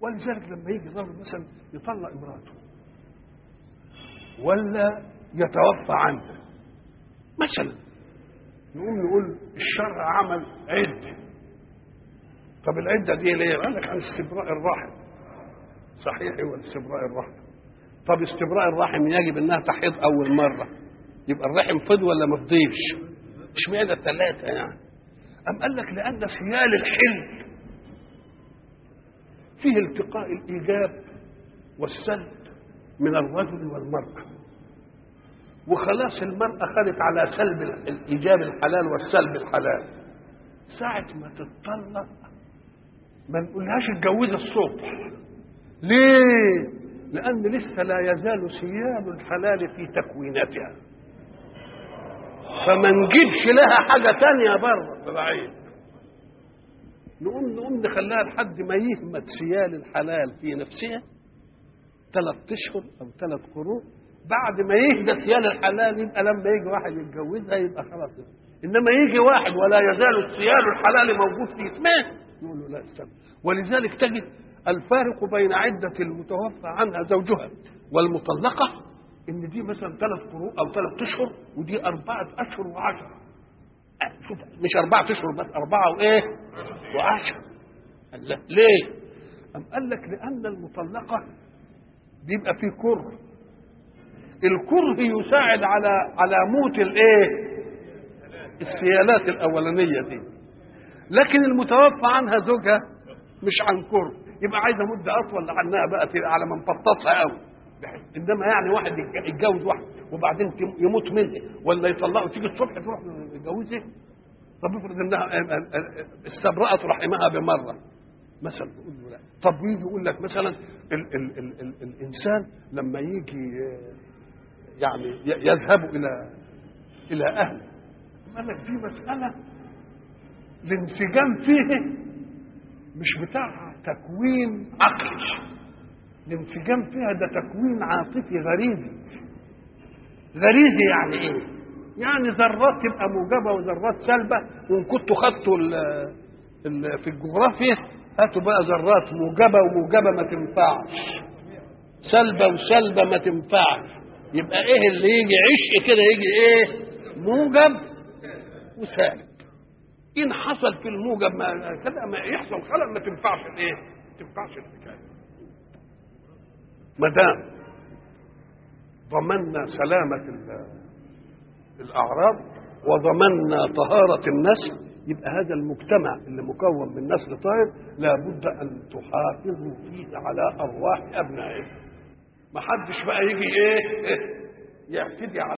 ولذلك لما يجي رجل مثلا يطلق امراته ولا يتوفى عنها مثلا نقوم نقول الشرع عمل عده طب العده دي ليه؟ قال لك عن استبراء الرحم صحيح هو استبراء الرحم طب استبراء الرحم يجب انها تحيض اول مره يبقى الرحم فض ولا ما فضيش؟ اشمعنى الثلاثه يعني؟ أم قال لك لأن سيال الحلم فيه التقاء الإيجاب والسلب من الرجل والمرأة وخلاص المرأة خدت على سلب الإيجاب الحلال والسلب الحلال ساعة ما تتطلق ما نقولهاش اتجوزي الصبح ليه؟ لأن لسه لا يزال سيال الحلال في تكويناتها فما نجيبش لها حاجة تانية بره بعيد نقوم نقوم نخليها لحد ما يهمت سيال الحلال في نفسها ثلاث اشهر او ثلاث قروء بعد ما يهدى سيال الحلال يبقى لما يجي واحد يتجوزها يبقى خلاص انما يجي واحد ولا يزال السيال الحلال موجود في اسمه يقول له لا استنى ولذلك تجد الفارق بين عدة المتوفى عنها زوجها والمطلقة ان دي مثلا ثلاث قروء او ثلاث اشهر ودي اربعه اشهر وعشره شوف مش اربعه اشهر بس اربعه وايه وعشره قال لك ليه أم قال لك لان المطلقه بيبقى فيه كره الكره يساعد على على موت الايه السيالات الاولانيه دي لكن المتوفى عنها زوجها مش عن كره يبقى عايزه مده اطول عنها بقى على ما نفطسها قوي انما يعني واحد يتجوز واحد وبعدين يموت منه ولا يطلقه تيجي الصبح تروح تتجوزه طب افرض انها استبرأت رحمها بمره مثلا يقول له لا طب يجي يقول لك مثلا ال ال ال ال الانسان لما يجي يعني يذهب الى الى اهله قال لك دي مساله الانسجام فيه مش بتاع تكوين عقلي الانسجام فيها ده تكوين عاطفي غريزي غريزي يعني ايه يعني ذرات تبقى موجبه وذرات سلبه وان كنتوا خدتوا ال ال في الجغرافيا هاتوا بقى ذرات موجبه وموجبه ما تنفعش سلبه وسلبه ما تنفعش يبقى ايه اللي يجي عشق كده يجي ايه موجب وسالب ان حصل في الموجب ما كده ما يحصل خلل ما تنفعش الايه ما تنفعش الحكايه ما دام ضمننا سلامة الأعراض وضمننا طهارة النسل يبقى هذا المجتمع اللي مكون من نسل طاهر لابد أن تحافظوا فيه على أرواح أبنائه ما حدش بقى يجي إيه, إيه يعتدي على